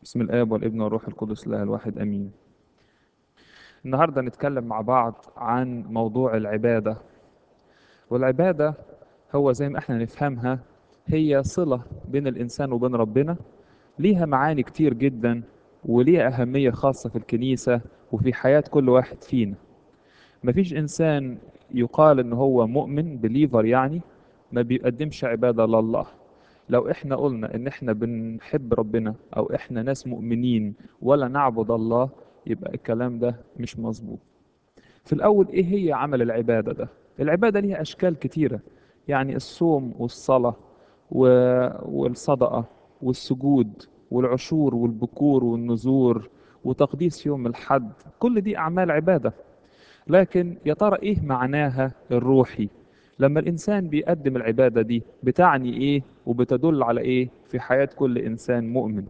بسم الآب والابن والروح القدس الله الواحد آمين النهاردة نتكلم مع بعض عن موضوع العبادة والعبادة هو زي ما احنا نفهمها هي صلة بين الإنسان وبين ربنا ليها معاني كتير جدا وليها أهمية خاصة في الكنيسة وفي حياة كل واحد فينا مفيش إنسان يقال إن هو مؤمن بليفر يعني ما بيقدمش عبادة لله لو احنا قلنا ان احنا بنحب ربنا او احنا ناس مؤمنين ولا نعبد الله يبقى الكلام ده مش مظبوط في الاول ايه هي عمل العبادة ده العبادة ليها اشكال كتيرة يعني الصوم والصلاة و... والصدقة والسجود والعشور والبكور والنذور وتقديس يوم الحد كل دي اعمال عبادة لكن يا ترى ايه معناها الروحي لما الإنسان بيقدم العبادة دي بتعني إيه وبتدل على إيه في حياة كل إنسان مؤمن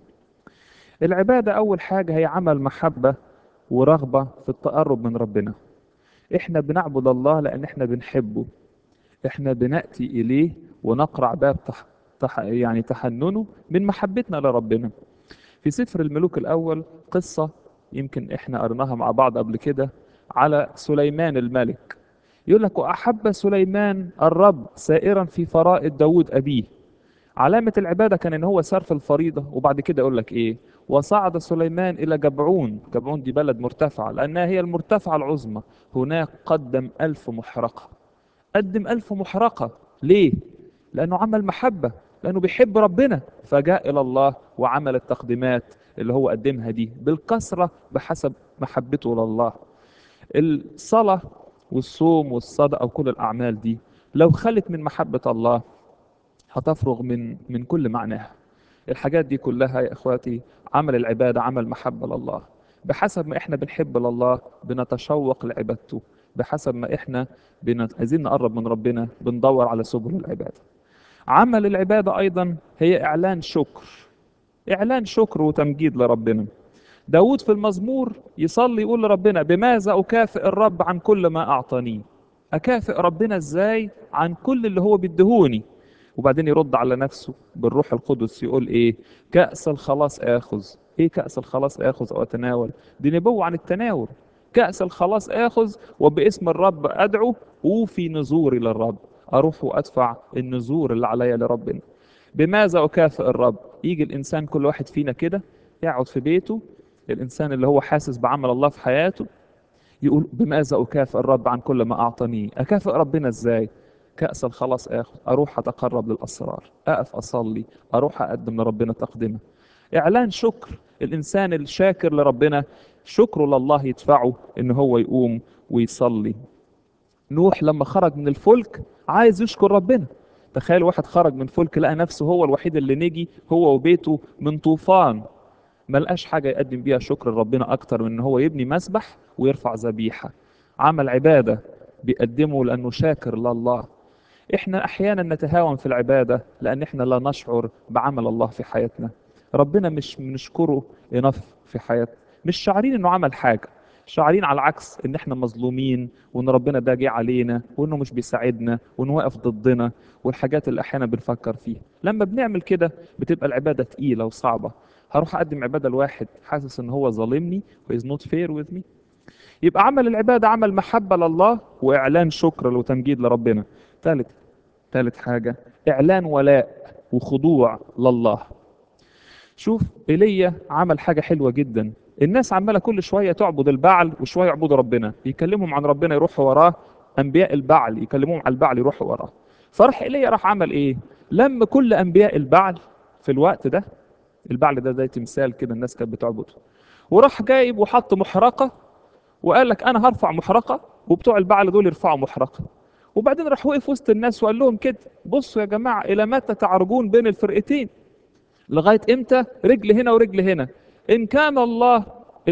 العبادة أول حاجة هي عمل محبة ورغبة في التقرب من ربنا إحنا بنعبد الله لأن إحنا بنحبه إحنا بنأتي إليه ونقرع باب تح... تح... يعني تحننه من محبتنا لربنا في سفر الملوك الأول قصة يمكن إحنا قرناها مع بعض قبل كده على سليمان الملك يقول لك وأحب سليمان الرب سائرا في فرائض داود أبيه علامة العبادة كان إن هو سار في الفريضة وبعد كده يقول لك إيه وصعد سليمان إلى جبعون جبعون دي بلد مرتفعة لأنها هي المرتفعة العظمى هناك قدم ألف محرقة قدم ألف محرقة ليه؟ لأنه عمل محبة لأنه بيحب ربنا فجاء إلى الله وعمل التقديمات اللي هو قدمها دي بالكثرة بحسب محبته لله الصلاة والصوم والصدقة وكل الأعمال دي لو خلت من محبة الله هتفرغ من من كل معناها الحاجات دي كلها يا إخواتي عمل العبادة عمل محبة لله بحسب ما إحنا بنحب لله بنتشوق لعبادته بحسب ما إحنا بنت... عايزين نقرب من ربنا بندور على سبل العبادة عمل العبادة أيضا هي إعلان شكر إعلان شكر وتمجيد لربنا داود في المزمور يصلي يقول لربنا بماذا أكافئ الرب عن كل ما أعطاني أكافئ ربنا إزاي عن كل اللي هو بيدهوني وبعدين يرد على نفسه بالروح القدس يقول إيه كأس الخلاص آخذ إيه كأس الخلاص آخذ أو أتناول دي نبوة عن التناول كأس الخلاص آخذ وباسم الرب أدعو وفي نزوري للرب أروح وأدفع النزور اللي عليا لربنا بماذا أكافئ الرب يجي الإنسان كل واحد فينا كده يقعد في بيته الإنسان اللي هو حاسس بعمل الله في حياته يقول بماذا أكافئ الرب عن كل ما أعطاني أكافئ ربنا إزاي كأس الخلاص آخذ أروح أتقرب للأسرار أقف أصلي أروح أقدم لربنا تقدمة إعلان شكر الإنسان الشاكر لربنا شكره لله يدفعه إن هو يقوم ويصلي نوح لما خرج من الفلك عايز يشكر ربنا تخيل واحد خرج من فلك لقى نفسه هو الوحيد اللي نجي هو وبيته من طوفان ما لقاش حاجة يقدم بيها شكر ربنا أكتر من إن هو يبني مسبح ويرفع ذبيحة عمل عبادة بيقدمه لأنه شاكر لله إحنا أحيانا نتهاون في العبادة لأن إحنا لا نشعر بعمل الله في حياتنا ربنا مش بنشكره إنف في حياتنا مش شعرين إنه عمل حاجة شعرين على العكس إن إحنا مظلومين وإن ربنا ده جه علينا وإنه مش بيساعدنا وإنه واقف ضدنا والحاجات اللي أحيانا بنفكر فيها لما بنعمل كده بتبقى العبادة تقيلة وصعبة هروح اقدم عباده لواحد حاسس ان هو ظالمني و is not fair with me يبقى عمل العباده عمل محبه لله واعلان شكر وتمجيد لربنا ثالث ثالث حاجه اعلان ولاء وخضوع لله شوف ايليا عمل حاجه حلوه جدا الناس عماله كل شويه تعبد البعل وشويه يعبدوا ربنا يكلمهم عن ربنا يروحوا وراه انبياء البعل يكلموهم عن البعل يروحوا وراه فراح ايليا راح عمل ايه لم كل انبياء البعل في الوقت ده البعل ده زي تمثال كده الناس كانت بتعبده وراح جايب وحط محرقه وقال لك انا هرفع محرقه وبتوع البعل دول يرفعوا محرقه وبعدين راح وقف وسط الناس وقال لهم كده بصوا يا جماعه الى متى تعرجون بين الفرقتين لغايه امتى رجل هنا ورجل هنا ان كان الله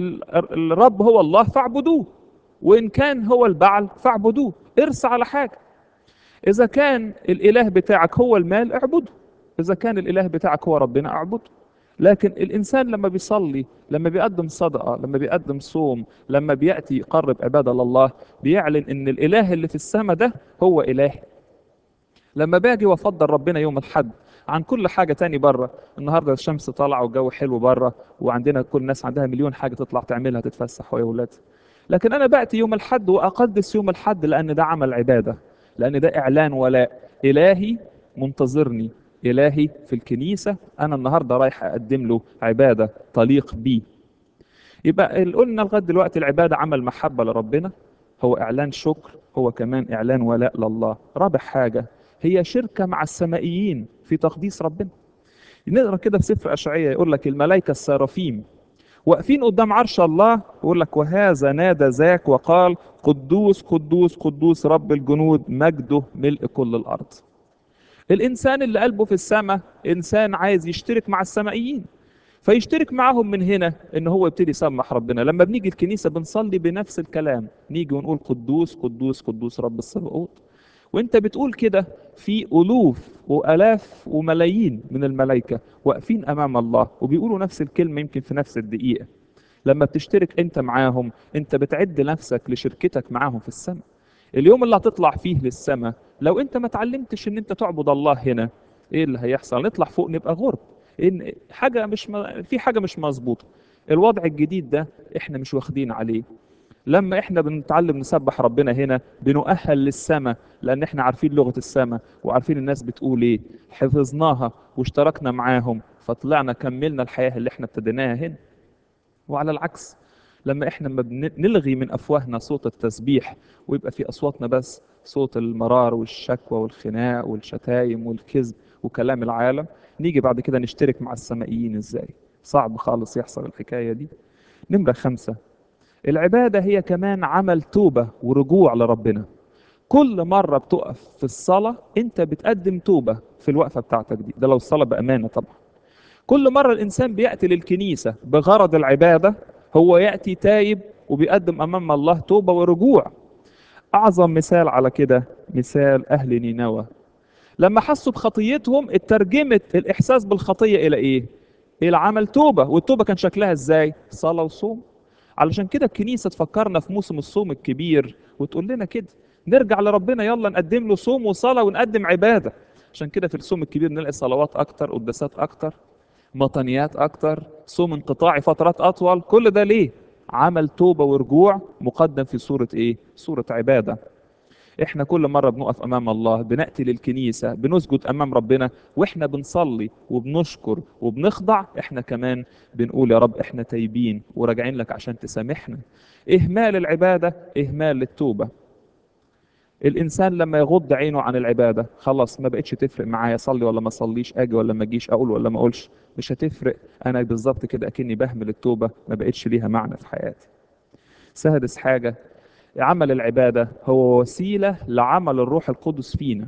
الرب هو الله فاعبدوه وان كان هو البعل فاعبدوه ارس على حاجه اذا كان الاله بتاعك هو المال اعبده اذا كان الاله بتاعك هو ربنا اعبده لكن الإنسان لما بيصلي لما بيقدم صدقة لما بيقدم صوم لما بيأتي يقرب عبادة لله بيعلن إن الإله اللي في السماء ده هو إله لما باجي وافضل ربنا يوم الحد عن كل حاجة تاني بره النهاردة الشمس طالعة والجو حلو بره وعندنا كل الناس عندها مليون حاجة تطلع تعملها تتفسح ويا ولاد لكن أنا بأتي يوم الحد وأقدس يوم الحد لأن ده عمل عبادة لأن ده إعلان ولاء إلهي منتظرني إلهي في الكنيسة أنا النهاردة رايح أقدم له عبادة تليق بيه يبقى ال- قلنا لغاية دلوقتي العبادة عمل محبة لربنا هو إعلان شكر هو كمان إعلان ولاء لله رابع حاجة هي شركة مع السمائيين في تقديس ربنا نقرا كده في سفر أشعية يقول لك الملائكة السرافيم واقفين قدام عرش الله يقول لك وهذا نادى ذاك وقال قدوس قدوس قدوس رب الجنود مجده ملء كل الأرض الإنسان اللي قلبه في السماء إنسان عايز يشترك مع السمائيين فيشترك معاهم من هنا ان هو يبتدي يسمح ربنا لما بنيجي الكنيسه بنصلي بنفس الكلام نيجي ونقول قدوس قدوس قدوس رب الصباؤوت وانت بتقول كده في الوف والاف وملايين من الملائكه واقفين امام الله وبيقولوا نفس الكلمه يمكن في نفس الدقيقه لما بتشترك انت معاهم انت بتعد نفسك لشركتك معاهم في السماء اليوم اللي هتطلع فيه للسماء لو انت ما اتعلمتش ان انت تعبد الله هنا ايه اللي هيحصل نطلع فوق نبقى غرب ان حاجه مش م... في حاجه مش مظبوطه الوضع الجديد ده احنا مش واخدين عليه لما احنا بنتعلم نسبح ربنا هنا بنؤهل للسماء لان احنا عارفين لغه السماء وعارفين الناس بتقول ايه حفظناها واشتركنا معاهم فطلعنا كملنا الحياه اللي احنا ابتديناها هنا وعلى العكس لما احنا ما بنلغي من افواهنا صوت التسبيح ويبقى في اصواتنا بس صوت المرار والشكوى والخناق والشتايم والكذب وكلام العالم نيجي بعد كده نشترك مع السمائيين ازاي صعب خالص يحصل الحكايه دي نمره خمسة العبادة هي كمان عمل توبة ورجوع لربنا كل مرة بتقف في الصلاة انت بتقدم توبة في الوقفة بتاعتك دي ده لو الصلاة بأمانة طبعا كل مرة الإنسان بيأتي للكنيسة بغرض العبادة هو يأتي تايب وبيقدم أمام الله توبة ورجوع أعظم مثال على كده مثال أهل نينوى لما حسوا بخطيتهم اترجمت الإحساس بالخطية إلى إيه؟ إلى عمل توبة والتوبة كان شكلها إزاي؟ صلاة وصوم علشان كده الكنيسة تفكرنا في موسم الصوم الكبير وتقول لنا كده نرجع لربنا يلا نقدم له صوم وصلاة ونقدم عبادة عشان كده في الصوم الكبير نلاقي صلوات أكتر قداسات أكتر مطنيات أكتر صوم انقطاعي فترات أطول كل ده ليه؟ عمل توبة ورجوع مقدم في صورة إيه؟ صورة عبادة احنا كل مرة بنقف امام الله بنأتي للكنيسة بنسجد امام ربنا واحنا بنصلي وبنشكر وبنخضع احنا كمان بنقول يا رب احنا تايبين وراجعين لك عشان تسامحنا اهمال العبادة اهمال للتوبة الانسان لما يغض عينه عن العبادة خلاص ما بقتش تفرق معايا اصلي ولا ما اصليش اجي ولا ما اجيش اقول ولا ما اقولش مش هتفرق انا بالظبط كده اكني بهمل التوبة ما بقتش ليها معنى في حياتي سادس حاجة عمل العبادة هو وسيلة لعمل الروح القدس فينا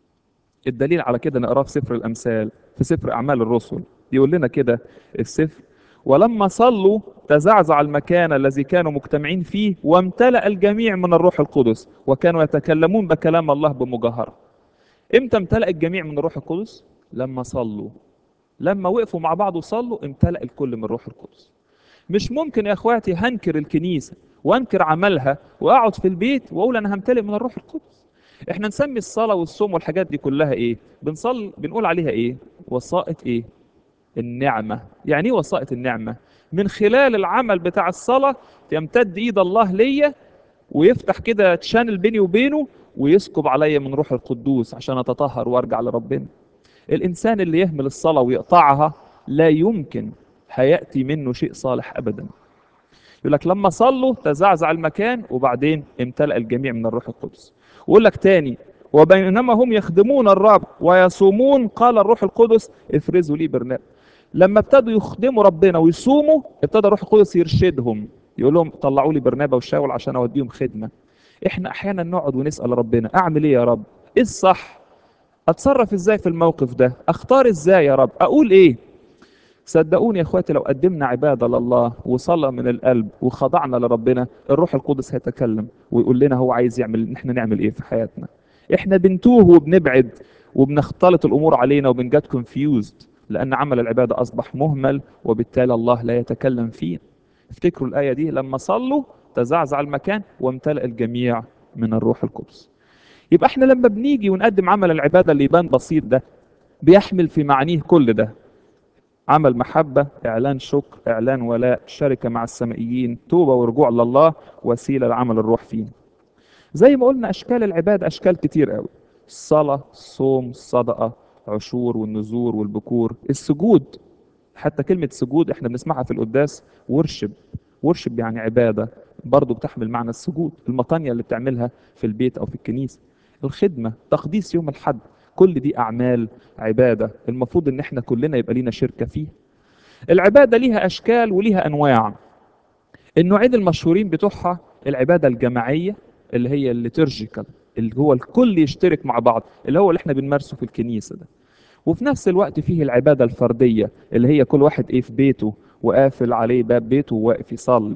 الدليل على كده نقراه في سفر الأمثال في سفر أعمال الرسل يقول لنا كده السفر ولما صلوا تزعزع المكان الذي كانوا مجتمعين فيه وامتلأ الجميع من الروح القدس وكانوا يتكلمون بكلام الله بمجاهرة امتى امتلأ الجميع من الروح القدس لما صلوا لما وقفوا مع بعض وصلوا امتلأ الكل من الروح القدس مش ممكن يا اخواتي هنكر الكنيسة وانكر عملها واقعد في البيت واقول انا همتلئ من الروح القدس احنا نسمي الصلاة والصوم والحاجات دي كلها ايه بنصل بنقول عليها ايه وسائط ايه النعمة يعني ايه وسائط النعمة من خلال العمل بتاع الصلاة يمتد ايد الله ليا ويفتح كده تشانل بيني وبينه ويسكب عليا من روح القدوس عشان اتطهر وارجع لربنا الانسان اللي يهمل الصلاة ويقطعها لا يمكن هيأتي منه شيء صالح ابدا يقول لك لما صلوا تزعزع المكان وبعدين امتلأ الجميع من الروح القدس ويقول لك تاني وبينما هم يخدمون الرب ويصومون قال الروح القدس افرزوا لي برنامج لما ابتدوا يخدموا ربنا ويصوموا ابتدى الروح القدس يرشدهم يقول لهم طلعوا لي برنابا وشاول عشان اوديهم خدمه احنا احيانا نقعد ونسال ربنا اعمل ايه يا رب ايه الصح اتصرف ازاي في الموقف ده اختار ازاي يا رب اقول ايه صدقوني يا اخواتي لو قدمنا عباده لله وصلاه من القلب وخضعنا لربنا الروح القدس هيتكلم ويقول لنا هو عايز يعمل ان احنا نعمل ايه في حياتنا احنا بنتوه وبنبعد وبنختلط الامور علينا وبنجت كونفيوزد لان عمل العباده اصبح مهمل وبالتالي الله لا يتكلم فيه افتكروا الايه دي لما صلوا تزعزع المكان وامتلأ الجميع من الروح القدس يبقى احنا لما بنيجي ونقدم عمل العباده اللي يبان بسيط ده بيحمل في معانيه كل ده عمل محبة إعلان شكر إعلان ولاء شركة مع السمائيين توبة ورجوع لله وسيلة لعمل الروح فيه زي ما قلنا أشكال العبادة أشكال كتير قوي الصلاة الصوم الصدقة عشور والنذور والبكور السجود حتى كلمة سجود احنا بنسمعها في القداس ورشب ورشب يعني عبادة برضه بتحمل معنى السجود المطانية اللي بتعملها في البيت أو في الكنيسة الخدمة تقديس يوم الحد كل دي أعمال عبادة المفروض إن احنا كلنا يبقى لينا شركة فيها العبادة ليها أشكال وليها أنواع النوعين المشهورين بتوعها العبادة الجماعية اللي هي الليترجيكال اللي هو الكل يشترك مع بعض اللي هو اللي احنا بنمارسه في الكنيسة ده وفي نفس الوقت فيه العبادة الفردية اللي هي كل واحد ايه في بيته وقافل عليه باب بيته وواقف يصلي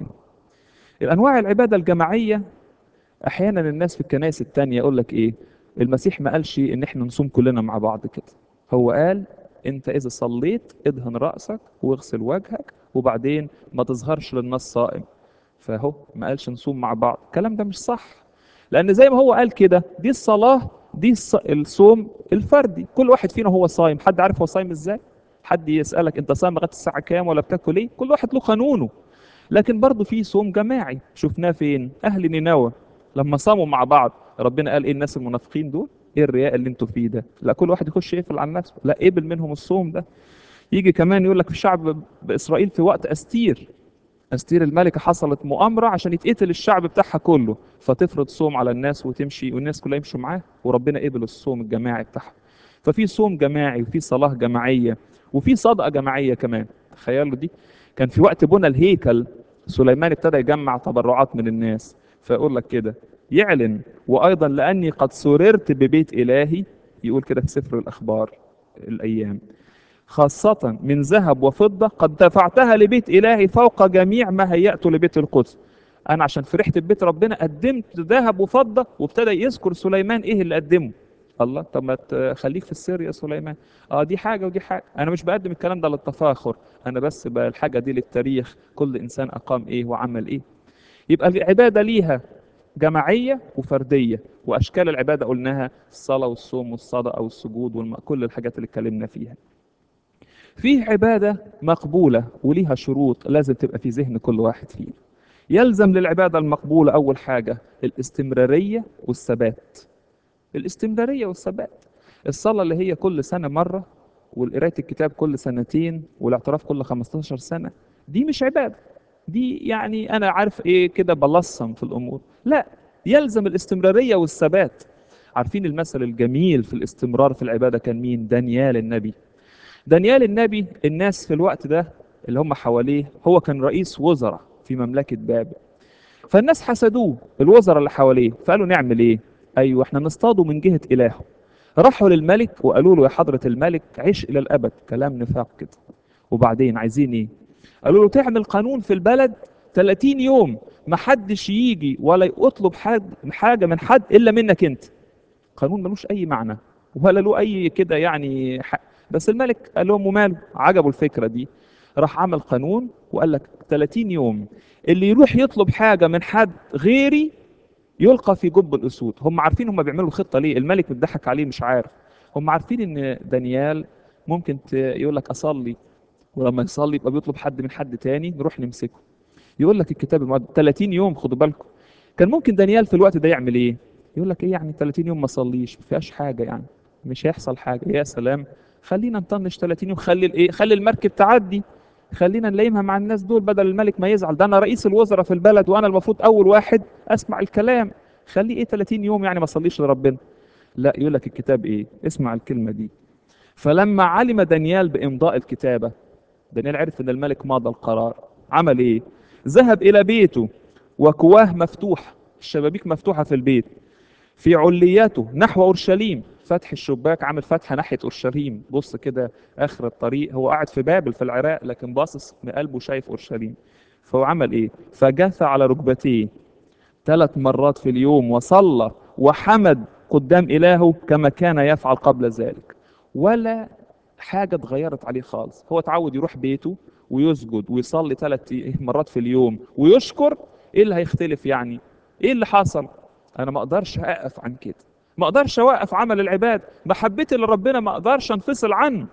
الأنواع العبادة الجماعية أحيانا الناس في الكنائس التانية يقول لك إيه المسيح ما قالش إن إحنا نصوم كلنا مع بعض كده هو قال أنت إذا صليت ادهن رأسك واغسل وجهك وبعدين ما تظهرش للناس صائم فهو ما قالش نصوم مع بعض الكلام ده مش صح لأن زي ما هو قال كده دي الصلاة دي الص- الصوم الفردي كل واحد فينا هو صايم حد عارف هو صايم ازاي حد يسألك انت صايم لغايه الساعه كام ولا بتاكل ايه كل واحد له قانونه لكن برضه في صوم جماعي شفناه فين اهل نينوى لما صاموا مع بعض ربنا قال ايه الناس المنافقين دول ايه الرياء اللي انتوا فيه ده لا كل واحد يخش يقفل عن نفسه لا قبل منهم الصوم ده يجي كمان يقول لك في شعب باسرائيل في وقت استير استير الملكه حصلت مؤامره عشان يتقتل الشعب بتاعها كله فتفرض صوم على الناس وتمشي والناس كلها يمشوا معاه وربنا قبل الصوم الجماعي بتاعها ففي صوم جماعي وفي صلاه جماعيه وفي صدقه جماعيه كمان تخيلوا دي كان في وقت بنى الهيكل سليمان ابتدى يجمع تبرعات من الناس فيقول لك كده يعلن وايضا لاني قد سررت ببيت الهي يقول كده في سفر الاخبار الايام خاصة من ذهب وفضة قد دفعتها لبيت إلهي فوق جميع ما هيأته لبيت القدس أنا عشان فرحت ببيت ربنا قدمت ذهب وفضة وابتدى يذكر سليمان إيه اللي قدمه الله طب ما تخليك في السر يا سليمان اه دي حاجة ودي حاجة أنا مش بقدم الكلام ده للتفاخر أنا بس بقى الحاجة دي للتاريخ كل إنسان أقام إيه وعمل إيه يبقى العبادة ليها جماعية وفردية وأشكال العبادة قلناها الصلاة والصوم والصدقة والسجود والم... كل الحاجات اللي اتكلمنا فيها في عبادة مقبولة وليها شروط لازم تبقى في ذهن كل واحد فينا يلزم للعبادة المقبولة أول حاجة الاستمرارية والثبات الاستمرارية والثبات الصلاة اللي هي كل سنة مرة والقراية الكتاب كل سنتين والاعتراف كل 15 سنة دي مش عبادة دي يعني أنا عارف إيه كده بلصم في الأمور لا يلزم الاستمرارية والثبات عارفين المثل الجميل في الاستمرار في العبادة كان مين دانيال النبي دانيال النبي الناس في الوقت ده اللي هم حواليه هو كان رئيس وزراء في مملكة بابل فالناس حسدوه الوزراء اللي حواليه فقالوا نعمل ايه ايوه احنا نصطاده من جهة الهه راحوا للملك وقالوا له يا حضرة الملك عيش الى الابد كلام نفاق كده وبعدين عايزين ايه قالوا له تعمل قانون في البلد 30 يوم ما حدش يجي ولا يطلب حد حاجة من حد الا منك انت قانون ملوش اي معنى ولا له اي كده يعني حق بس الملك قال لهم وماله عجبوا الفكرة دي راح عمل قانون وقال لك 30 يوم اللي يروح يطلب حاجة من حد غيري يلقى في جب الأسود هم عارفين هم بيعملوا خطة ليه الملك متضحك عليه مش عارف هم عارفين ان دانيال ممكن ت- يقول لك أصلي ولما يصلي يبقى بيطلب حد من حد تاني نروح نمسكه يقول لك الكتاب المقدس 30 يوم خدوا بالكم كان ممكن دانيال في الوقت ده يعمل ايه يقول لك ايه يعني 30 يوم ما صليش ما فيهاش حاجه يعني مش هيحصل حاجه يا سلام خلينا نطنش 30 يوم خلي الايه خلي المركب تعدي خلينا نلايمها مع الناس دول بدل الملك ما يزعل ده انا رئيس الوزراء في البلد وانا المفروض اول واحد اسمع الكلام خليه ايه 30 يوم يعني ما صليش لربنا لا يقول لك الكتاب ايه اسمع الكلمه دي فلما علم دانيال بامضاء الكتابه دانيال عرف ان الملك مضى القرار عمل ايه ذهب الى بيته وكواه مفتوحه الشبابيك مفتوحه في البيت في علياته نحو اورشليم فتح الشباك عامل فتحه ناحيه اورشليم بص كده اخر الطريق هو قاعد في بابل في العراق لكن باصص من قلبه شايف اورشليم فهو عمل ايه فجث على ركبتيه ثلاث مرات في اليوم وصلى وحمد قدام الهه كما كان يفعل قبل ذلك ولا حاجه اتغيرت عليه خالص هو اتعود يروح بيته ويسجد ويصلي ثلاث مرات في اليوم ويشكر ايه اللي هيختلف يعني ايه اللي حصل انا ما اقدرش اقف عن كده ما اقدرش اوقف عمل العباد محبتي لربنا ما اقدرش انفصل عنه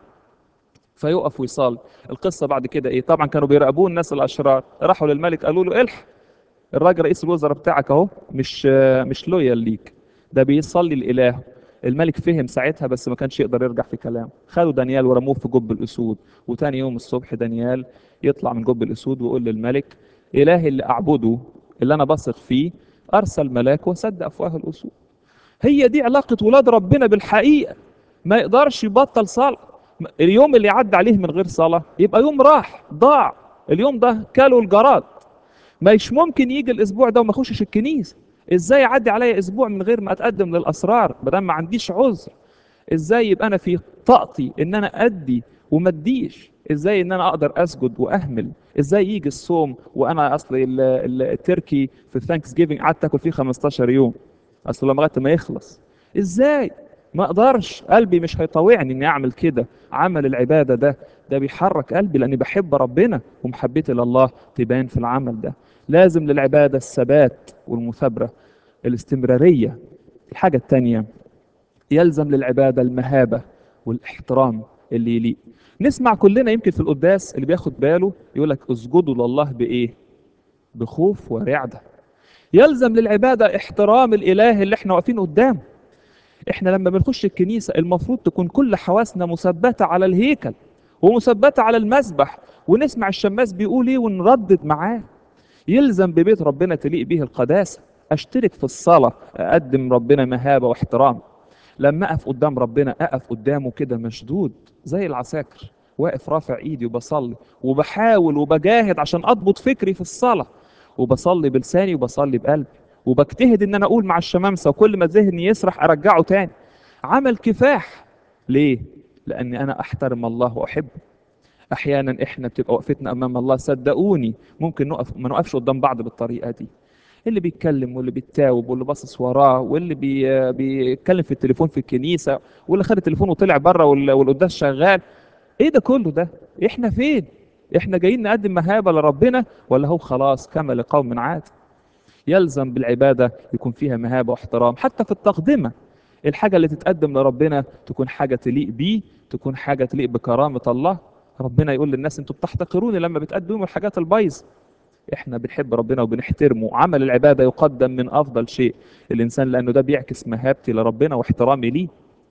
فيقف ويصلي القصه بعد كده ايه طبعا كانوا بيراقبوه الناس الاشرار راحوا للملك قالوا له الحق الراجل رئيس الوزراء بتاعك اهو مش مش لويال ليك ده بيصلي الاله الملك فهم ساعتها بس ما كانش يقدر يرجع في كلامه خدوا دانيال ورموه في جب الاسود وتاني يوم الصبح دانيال يطلع من جب الاسود ويقول للملك الهي اللي اعبده اللي انا بثق فيه ارسل ملاك وسد افواه الاسود هي دي علاقه ولاد ربنا بالحقيقه ما يقدرش يبطل صلاه اليوم اللي يعدي عليه من غير صلاه يبقى يوم راح ضاع اليوم ده كاله الجراد مش ممكن يجي الاسبوع ده وما اخشش الكنيسه ازاي يعدي عليا اسبوع من غير ما اتقدم للاسرار بدل ما عنديش عذر ازاي يبقى انا في طاقتي ان انا ادي وما اديش ازاي ان انا اقدر اسجد واهمل ازاي يجي الصوم وانا اصل ال- ال- التركي في الثانكس جيفنج قعدت اكل فيه 15 يوم اصل لغايه ما يخلص ازاي ما اقدرش قلبي مش هيطوعني اني اعمل كده عمل العباده ده ده بيحرك قلبي لاني بحب ربنا ومحبتي لله تبان في العمل ده لازم للعباده الثبات والمثابره الاستمراريه الحاجه الثانيه يلزم للعباده المهابه والاحترام اللي يليق نسمع كلنا يمكن في القداس اللي بياخد باله يقول لك اسجدوا لله بايه بخوف ورعده يلزم للعباده احترام الاله اللي احنا واقفين قدامه احنا لما بنخش الكنيسه المفروض تكون كل حواسنا مثبته على الهيكل ومثبته على المسبح ونسمع الشماس بيقول ايه ونردد معاه يلزم ببيت ربنا تليق به القداسه اشترك في الصلاه اقدم ربنا مهابه واحترام لما اقف قدام ربنا اقف قدامه كده مشدود زي العساكر واقف رافع ايدي وبصلي وبحاول وبجاهد عشان اضبط فكري في الصلاه وبصلي بلساني وبصلي بقلبي وبجتهد ان انا اقول مع الشمامسه وكل ما ذهني يسرح ارجعه تاني عمل كفاح ليه لاني انا احترم الله واحبه احيانا احنا بتبقى وقفتنا امام الله صدقوني ممكن نقف ما نقفش قدام بعض بالطريقه دي اللي بيتكلم واللي بيتاوب واللي باصص وراه واللي بي... بيتكلم في التليفون في الكنيسه واللي خد التليفون وطلع بره وال... والقداس شغال ايه ده كله ده احنا فين احنا جايين نقدم مهابه لربنا ولا هو خلاص كما لقوم عاد يلزم بالعباده يكون فيها مهابه واحترام حتى في التقدمه الحاجه اللي تتقدم لربنا تكون حاجه تليق بيه تكون حاجه تليق بكرامه الله ربنا يقول للناس انتوا بتحتقروني لما بتقدموا الحاجات البايظه احنا بنحب ربنا وبنحترمه عمل العباده يقدم من افضل شيء الانسان لانه ده بيعكس مهابتي لربنا واحترامي ليه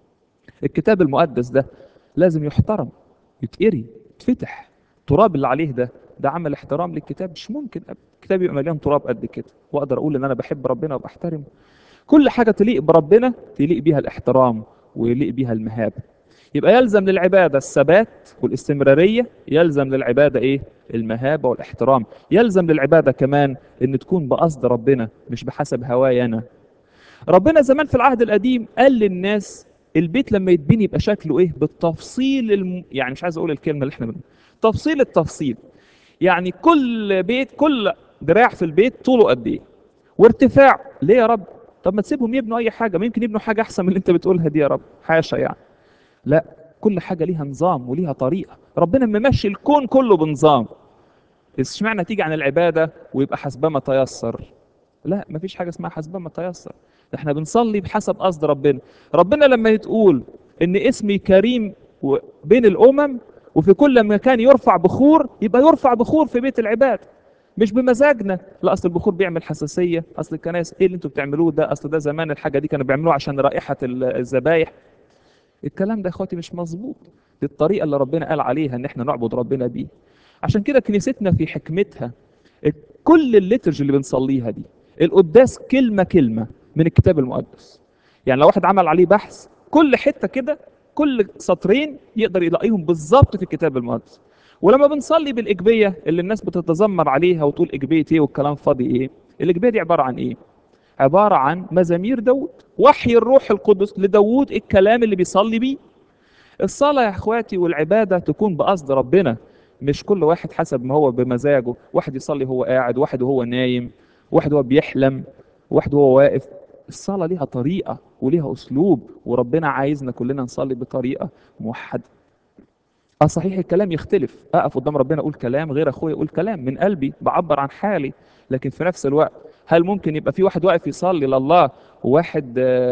الكتاب المقدس ده لازم يحترم يتقري يتفتح التراب اللي عليه ده ده عمل احترام للكتاب مش ممكن الكتاب يبقى مليان تراب قد كده واقدر اقول ان انا بحب ربنا وبحترمه كل حاجه تليق بربنا تليق بيها الاحترام ويليق بيها المهابه يبقى يلزم للعباده الثبات والاستمراريه يلزم للعباده ايه المهابه والاحترام يلزم للعباده كمان ان تكون بقصد ربنا مش بحسب هواي انا ربنا زمان في العهد القديم قال للناس البيت لما يتبني يبقى شكله ايه بالتفصيل الم... يعني مش عايز اقول الكلمه اللي احنا بنقولها تفصيل التفصيل يعني كل بيت كل دراع في البيت طوله قد ايه وارتفاع ليه يا رب طب ما تسيبهم يبنوا اي حاجه ما يمكن يبنوا حاجه احسن من اللي انت بتقولها دي يا رب حاشا يعني لا كل حاجه ليها نظام وليها طريقه ربنا ممشي الكون كله بنظام اشمعنى تيجي عن العباده ويبقى حسبما تيسر لا مفيش حاجه اسمها حسبما تيسر ده احنا بنصلي بحسب قصد ربنا ربنا لما يتقول ان اسمي كريم بين الامم وفي كل مكان يرفع بخور يبقى يرفع بخور في بيت العباد مش بمزاجنا لا اصل البخور بيعمل حساسيه اصل الكنائس ايه اللي انتوا بتعملوه ده اصل ده زمان الحاجه دي كانوا بيعملوها عشان رائحه الذبايح الكلام ده يا اخواتي مش مظبوط دي الطريقه اللي ربنا قال عليها ان احنا نعبد ربنا بيه عشان كده كنيستنا في حكمتها كل الليترج اللي بنصليها دي القداس كلمه كلمه من الكتاب المقدس يعني لو واحد عمل عليه بحث كل حته كده كل سطرين يقدر يلاقيهم بالظبط في الكتاب المقدس ولما بنصلي بالاجبيه اللي الناس بتتذمر عليها وتقول اجبيه ايه والكلام فاضي ايه الاجبيه دي عباره عن ايه عباره عن مزامير داود وحي الروح القدس لداود الكلام اللي بيصلي بيه الصلاه يا اخواتي والعباده تكون بقصد ربنا مش كل واحد حسب ما هو بمزاجه واحد يصلي وهو قاعد واحد وهو نايم واحد وهو بيحلم واحد وهو واقف الصلاة ليها طريقة وليها أسلوب وربنا عايزنا كلنا نصلي بطريقة موحدة اه صحيح الكلام يختلف اقف قدام ربنا اقول كلام غير اخويا اقول كلام من قلبي بعبر عن حالي لكن في نفس الوقت هل ممكن يبقى في واحد واقف يصلي لله وواحد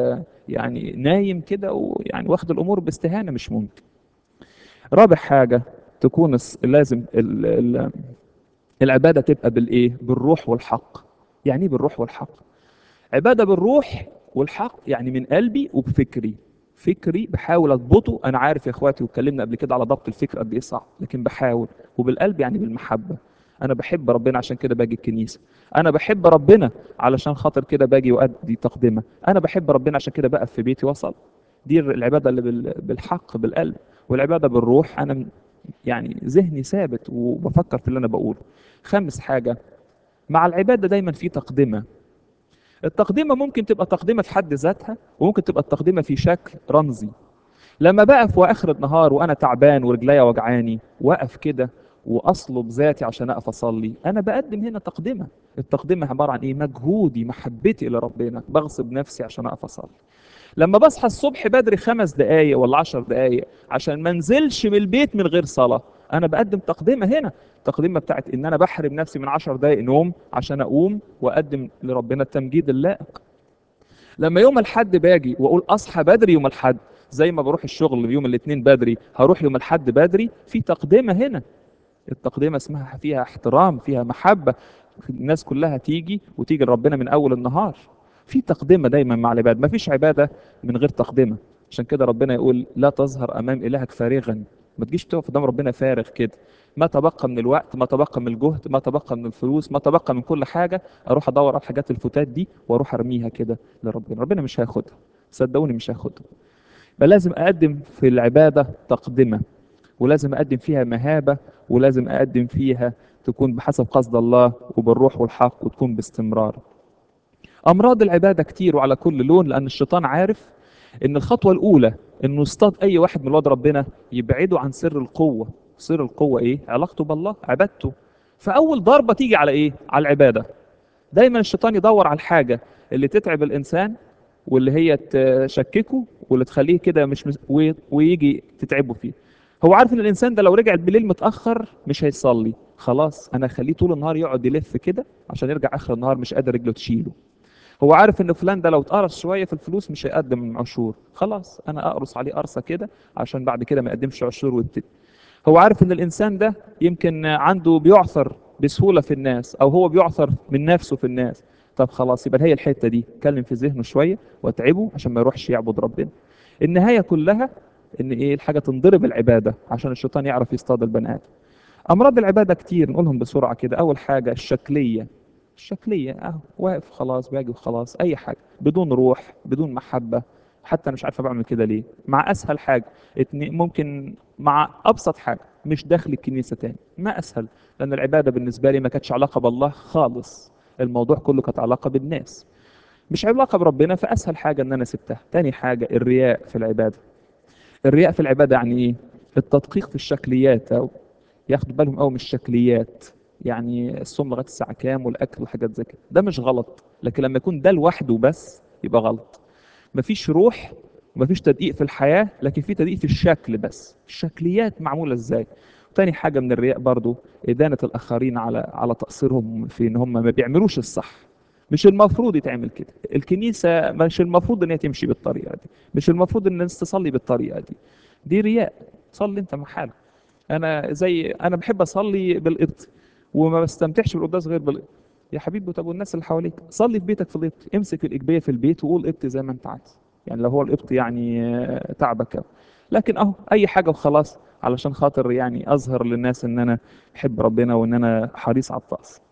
يعني نايم كده ويعني واخد الامور باستهانه مش ممكن رابع حاجه تكون الص- لازم ال- ال- العباده تبقى بالايه بالروح والحق يعني ايه بالروح والحق عباده بالروح والحق يعني من قلبي وبفكري فكري بحاول اضبطه انا عارف يا اخواتي واتكلمنا قبل كده على ضبط الفكر قد ايه صعب لكن بحاول وبالقلب يعني بالمحبه انا بحب ربنا عشان كده باجي الكنيسه انا بحب ربنا علشان خاطر كده باجي وادي تقدمه انا بحب ربنا عشان كده بقف في بيتي وصل دي العباده اللي بال- بالحق بالقلب والعباده بالروح انا م- يعني ذهني ثابت وبفكر في اللي انا بقوله خامس حاجه مع العباده دايما في تقدمه التقدمة ممكن تبقى تقدمة في حد ذاتها وممكن تبقى التقدمة في شكل رمزي لما بقف واخر النهار وانا تعبان ورجليا وجعاني واقف كده واصلب ذاتي عشان اقف اصلي انا بقدم هنا تقدمة التقدمة عبارة عن ايه مجهودي محبتي لربنا بغصب نفسي عشان اقف اصلي لما بصحى الصبح بدري خمس دقايق ولا عشر دقايق عشان ما انزلش من البيت من غير صلاة انا بقدم تقدمة هنا تقدمة بتاعت ان انا بحرم نفسي من عشر دقايق نوم عشان اقوم واقدم لربنا التمجيد اللائق لما يوم الحد باجي واقول اصحى بدري يوم الحد زي ما بروح الشغل يوم الاثنين بدري هروح يوم الحد بدري في تقدمة هنا التقدمة اسمها فيها احترام فيها محبة الناس كلها تيجي وتيجي لربنا من أول النهار في تقدمة دايما مع العباد ما فيش عبادة من غير تقدمة عشان كده ربنا يقول لا تظهر أمام إلهك فارغا ما تجيش تقف قدام ربنا فارغ كده ما تبقى من الوقت ما تبقى من الجهد ما تبقى من الفلوس ما تبقى من كل حاجة أروح أدور على الحاجات الفتات دي وأروح أرميها كده لربنا ربنا مش هياخدها صدقوني مش هياخدها فلازم أقدم في العبادة تقدمة ولازم أقدم فيها مهابة ولازم أقدم فيها تكون بحسب قصد الله وبالروح والحق وتكون باستمرار أمراض العبادة كتير وعلى كل لون لأن الشيطان عارف إن الخطوة الأولى إنه يصطاد أي واحد من ولاد ربنا يبعده عن سر القوة سر القوة إيه؟ علاقته بالله عبادته فأول ضربة تيجي على إيه؟ على العبادة دايما الشيطان يدور على الحاجة اللي تتعب الإنسان واللي هي تشككه واللي تخليه كده مش مس... وي- ويجي تتعبه فيه هو عارف ان الانسان ده لو رجع بالليل متاخر مش هيصلي خلاص انا اخليه طول النهار يقعد يلف كده عشان يرجع اخر النهار مش قادر رجله تشيله هو عارف ان فلان ده لو اتقرص شويه في الفلوس مش هيقدم عشور خلاص انا اقرص عليه قرصه كده عشان بعد كده ما يقدمش عشور ويبتدي هو عارف ان الانسان ده يمكن عنده بيعثر بسهوله في الناس او هو بيعثر من نفسه في الناس طب خلاص يبقى هي الحته دي اتكلم في ذهنه شويه واتعبه عشان ما يروحش يعبد ربنا النهايه كلها ان ايه الحاجه تنضرب العباده عشان الشيطان يعرف يصطاد البني ادم امراض العباده كتير نقولهم بسرعه كده اول حاجه الشكليه الشكليه اهو واقف خلاص باجي وخلاص اي حاجه بدون روح بدون محبه حتى انا مش عارف بعمل كده ليه مع اسهل حاجه اتنين ممكن مع ابسط حاجه مش داخل الكنيسه تاني ما اسهل لان العباده بالنسبه لي ما كانتش علاقه بالله خالص الموضوع كله كانت علاقه بالناس مش علاقه بربنا فاسهل حاجه ان انا سبتها تاني حاجه الرياء في العباده الرياء في العباده يعني ايه التدقيق في الشكليات او ياخدوا بالهم قوي من الشكليات يعني الصوم لغايه الساعه كام والاكل وحاجات زي كده ده مش غلط لكن لما يكون ده لوحده بس يبقى غلط مفيش روح ومفيش تدقيق في الحياه لكن في تدقيق في الشكل بس الشكليات معموله ازاي تاني حاجه من الرياء برضو ادانه الاخرين على على تقصيرهم في ان هم ما بيعملوش الصح مش المفروض يتعمل كده الكنيسه مش المفروض ان هي تمشي بالطريقه دي مش المفروض ان الناس تصلي بالطريقه دي دي رياء صلي انت مع حالك انا زي انا بحب اصلي بالقبط وما بستمتعش بالقداس غير بالقبط يا حبيبي طب والناس اللي حواليك صلي في بيتك في القبط امسك الاجبيه في البيت وقول قبط زي ما انت عايز يعني لو هو القبط يعني آه، تعبك أوي. لكن اهو اي حاجه وخلاص علشان خاطر يعني اظهر للناس ان انا بحب ربنا وان انا حريص على الطقس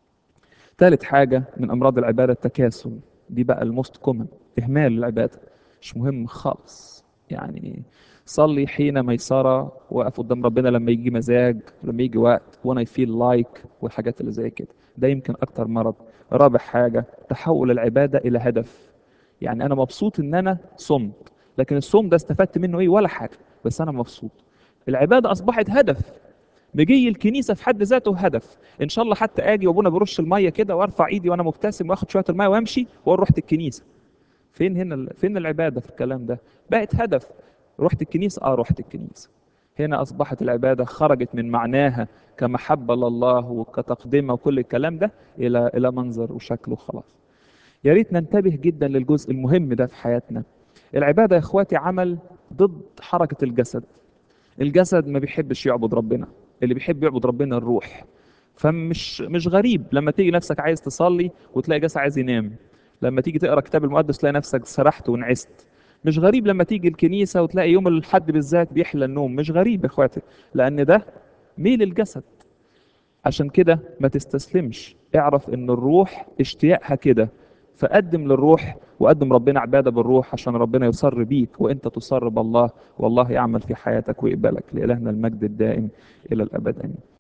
ثالث حاجه من امراض العباده التكاسل دي بقى الموست كومن اهمال العباده مش مهم خالص يعني صلي حين ميسرة وقف قدام ربنا لما يجي مزاج لما يجي وقت وانا يفيل لايك والحاجات اللي زي كده ده يمكن اكتر مرض رابع حاجة تحول العبادة الى هدف يعني انا مبسوط ان انا صمت لكن الصوم ده استفدت منه ايه ولا حاجة بس انا مبسوط العبادة اصبحت هدف مجي الكنيسة في حد ذاته هدف ان شاء الله حتى اجي وابونا برش المية كده وارفع ايدي وانا مبتسم واخد شوية المية وامشي واقول رحت الكنيسة فين هنا ال- فين العبادة في الكلام ده بقت هدف رحت الكنيسة اه رحت الكنيسة هنا أصبحت العبادة خرجت من معناها كمحبة لله وكتقدمة وكل الكلام ده إلى إلى منظر وشكل وخلاص يا ريت ننتبه جدا للجزء المهم ده في حياتنا العبادة يا اخواتي عمل ضد حركة الجسد الجسد ما بيحبش يعبد ربنا اللي بيحب يعبد ربنا الروح فمش مش غريب لما تيجي نفسك عايز تصلي وتلاقي جسد عايز ينام لما تيجي تقرا كتاب المقدس تلاقي نفسك سرحت ونعست مش غريب لما تيجي الكنيسة وتلاقي يوم الحد بالذات بيحلى النوم مش غريب يا اخواتي لان ده ميل الجسد عشان كده ما تستسلمش اعرف ان الروح اشتياقها كده فقدم للروح وقدم ربنا عبادة بالروح عشان ربنا يصر بيك وانت تصر بالله والله يعمل في حياتك ويقبلك لإلهنا المجد الدائم إلى الأبد آمين